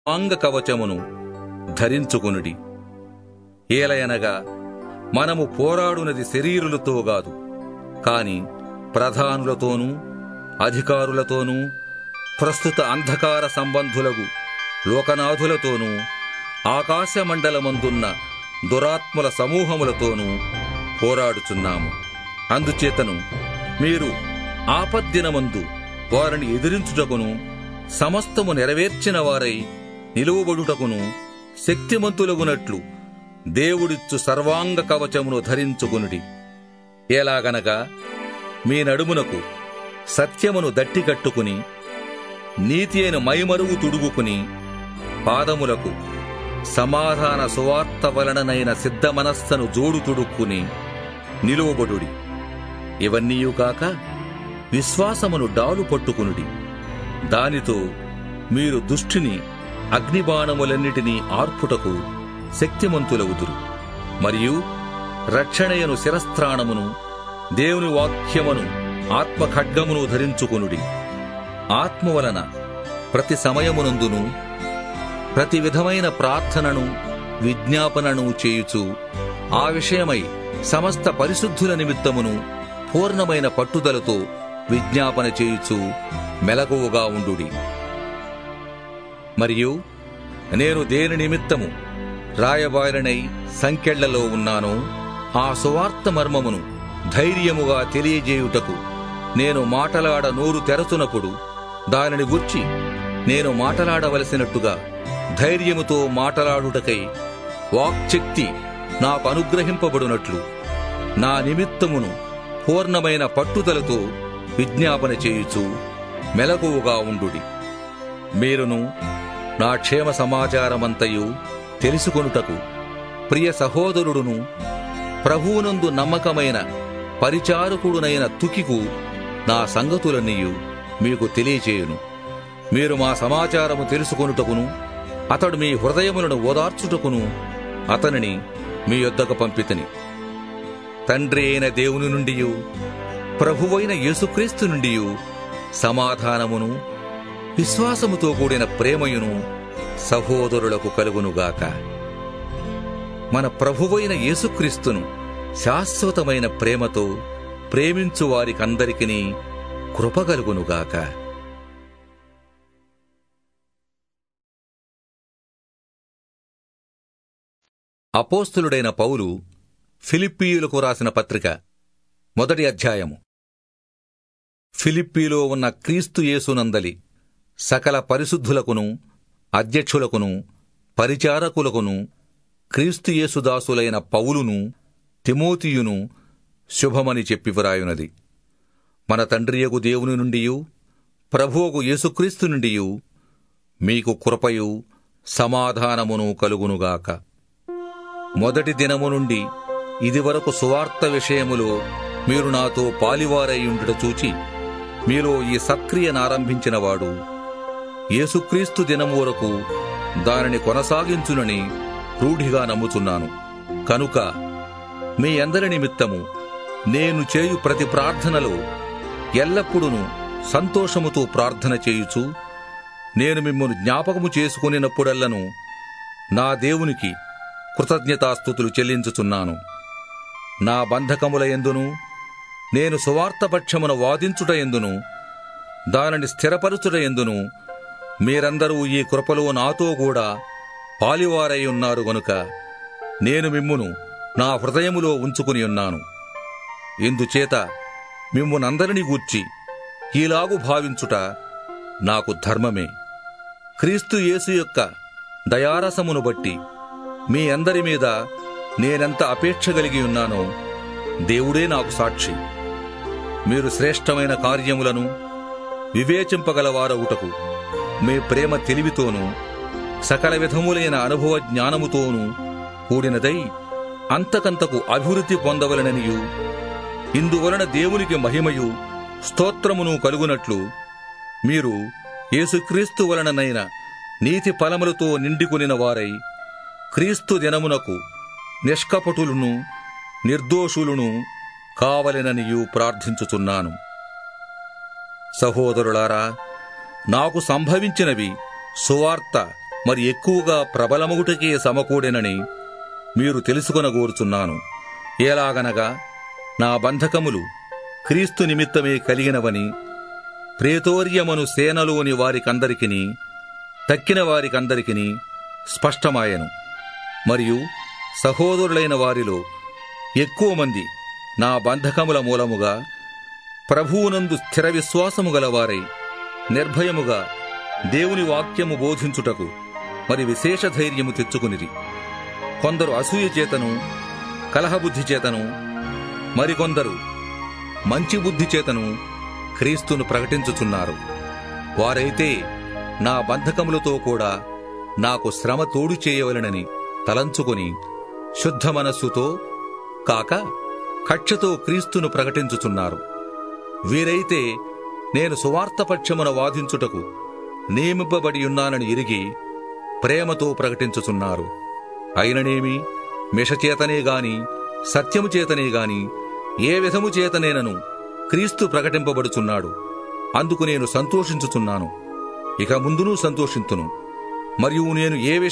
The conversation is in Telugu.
అంగ కవచమును ధరించుకునుడి ఏలయనగా మనము పోరాడునది శరీరులతో గాదు కాని ప్రధానులతోనూ అధికారులతోనూ ప్రస్తుత అంధకార సంబంధులగు లోకనాథులతోనూ ఆకాశమండలమందున్న దురాత్మల సమూహములతోనూ పోరాడుచున్నాము అందుచేతను మీరు ఆపద్దినమందు వారిని ఎదిరించుటకును సమస్తము నెరవేర్చిన వారై నిలువబడుటకును శక్తిమంతులగునట్లు దేవుడిచ్చు సర్వాంగ కవచమును ధరించుకునుడి ఎలాగనగా మీ నడుమునకు సత్యమును దట్టి కట్టుకుని నీతి అయిన మైమరుగు తుడుగుకుని పాదములకు సమాధాన సువార్త వలననైన సిద్ధ మనస్సను జోడు తుడుక్కుని నిలువబడుడి ఇవన్నీయు కాక విశ్వాసమును డాలు పట్టుకునుడి దానితో మీరు దుష్టిని అగ్నిబాణములన్నిటినీ ఆర్పుటకు శక్తిమంతులవుదురు మరియు రక్షణయను శిరస్త్రాణమును దేవుని వాక్యమును ఆత్మ ఖడ్గమును ధరించుకునుడి ఆత్మ వలన ప్రతి సమయమునందును ప్రతి విధమైన ప్రార్థనను విజ్ఞాపనను చేయుచు ఆ విషయమై సమస్త పరిశుద్ధుల నిమిత్తమును పూర్ణమైన పట్టుదలతో విజ్ఞాపన చేయుచు మెలకువగా ఉండుడి మరియు నేను దేని నిమిత్తము రాయబారినై సంకెళ్లలో ఉన్నానో ఆ సువార్త మర్మమును ధైర్యముగా తెలియజేయుటకు నేను మాటలాడ నోరు తెరచునప్పుడు దానిని గుర్చి నేను మాటలాడవలసినట్టుగా ధైర్యముతో మాటలాడుటకై వాక్శక్తి నాకు అనుగ్రహింపబడునట్లు నా నిమిత్తమును పూర్ణమైన పట్టుదలతో విజ్ఞాపన చేయుచు మెలకువగా ఉండుడి మీరును నా క్షేమ సమాచారమంతయు తెలుసుకొనుటకు ప్రియ సహోదరుడును ప్రభువునందు నమ్మకమైన పరిచారకుడునైన తుకికు నా సంగతులన్నీయు మీకు తెలియచేయును మీరు మా సమాచారము తెలుసుకొనుటకును అతడు మీ హృదయములను ఓదార్చుటకును అతనిని మీ యొద్దకు పంపితని తండ్రి అయిన దేవుని నుండి ప్రభువైన యేసుక్రీస్తు నుండి సమాధానమును విశ్వాసముతో కూడిన ప్రేమయును సహోదరులకు కలుగునుగాక మన ప్రభువైన యేసుక్రీస్తును శాశ్వతమైన ప్రేమతో ప్రేమించు వారికందరికీ కృప కలుగునుగాక అపోస్తులుడైన పౌలు ఫిలిప్పీయులకు రాసిన పత్రిక మొదటి అధ్యాయము ఫిలిప్పీలో ఉన్న క్రీస్తు యేసునందలి సకల పరిశుద్ధులకును అధ్యక్షులకును పరిచారకులకును క్రీస్తు యేసుదాసులైన పౌలును తిమోతియును శుభమని చెప్పి వ్రాయునది మన తండ్రియగు దేవుని నుండియు ప్రభువుకు యేసుక్రీస్తు నుండియు మీకు కృపయు సమాధానమును కలుగునుగాక మొదటి దినము నుండి ఇదివరకు సువార్త విషయములో మీరు నాతో పాలివారయ్యుండుట చూచి మీలో ఈ సక్రియనారంభించినవాడు యేసుక్రీస్తు దినము వరకు దానిని కొనసాగించునని రూఢిగా నమ్ముచున్నాను కనుక మీ అందరి నిమిత్తము నేను చేయు ప్రతి ప్రార్థనలో ఎల్లప్పుడూ సంతోషముతో ప్రార్థన చేయుచు నేను మిమ్మల్ని జ్ఞాపకము చేసుకునినప్పుడల్లను నా దేవునికి కృతజ్ఞతాస్థుతులు చెల్లించుచున్నాను నా బంధకముల ఎందును నేను సువార్తపక్షమున వాదించుట ఎందును దానిని స్థిరపరచుట ఎందును మీరందరూ ఈ కృపలో నాతో కూడా పాలివారై ఉన్నారు గనుక నేను మిమ్మును నా హృదయములో ఉంచుకుని ఉన్నాను ఇందుచేత మిమ్మునందరినీ గూర్చి ఈలాగు భావించుట నాకు ధర్మమే క్రీస్తు యేసు యొక్క దయారసమును బట్టి మీ అందరి మీద నేనెంత అపేక్ష కలిగి ఉన్నానో దేవుడే నాకు సాక్షి మీరు శ్రేష్టమైన కార్యములను వివేచింపగలవారవుటకు మీ ప్రేమ తెలివితోనూ సకల విధములైన అనుభవ జ్ఞానముతోనూ కూడినదై అంతకంతకు అభివృద్ధి పొందవలననియు ఇందువలన దేవునికి మహిమయు స్తోత్రమును కలుగునట్లు మీరు యేసుక్రీస్తు వలననైన నీతి ఫలములతో నిండికొనిన వారై క్రీస్తు దినమునకు నిష్కపటులను నిర్దోషులను కావలెననియు ప్రార్థించుచున్నాను సహోదరులారా నాకు సంభవించినవి సువార్త మరి ఎక్కువగా ప్రబలమగుటకే సమకూడెనని మీరు తెలుసుకొనగోరుచున్నాను ఎలాగనగా నా బంధకములు క్రీస్తు నిమిత్తమే కలిగినవని ప్రేతోర్యమను సేనలోని వారికందరికిని తక్కిన వారికందరికిని స్పష్టమాయను మరియు సహోదరులైన వారిలో ఎక్కువ మంది నా బంధకముల మూలముగా ప్రభువునందు స్థిర విశ్వాసము గలవారై నిర్భయముగా దేవుని వాక్యము బోధించుటకు మరి విశేష ధైర్యము తెచ్చుకునిరి కొందరు అసూయ చేతను కలహబుద్ధి చేతను మరికొందరు మంచి బుద్ధి చేతను క్రీస్తును ప్రకటించుచున్నారు వారైతే నా బంధకములతో కూడా నాకు శ్రమ తోడు చేయవలెనని తలంచుకొని శుద్ధ మనస్సుతో కాక కక్షతో క్రీస్తును ప్రకటించుచున్నారు వీరైతే నేను సువార్తపక్షమున వాదించుటకు నియమింపబడి ఉన్నానని ఎరిగి ప్రేమతో ప్రకటించుచున్నారు అయిననేమి మిషచేతనే గాని సత్యము చేతనే గాని ఏ విధము చేతనేనను క్రీస్తు ప్రకటింపబడుచున్నాడు అందుకు నేను సంతోషించుచున్నాను ఇక ముందును సంతోషింతును మరియు నేను ఏ విషయం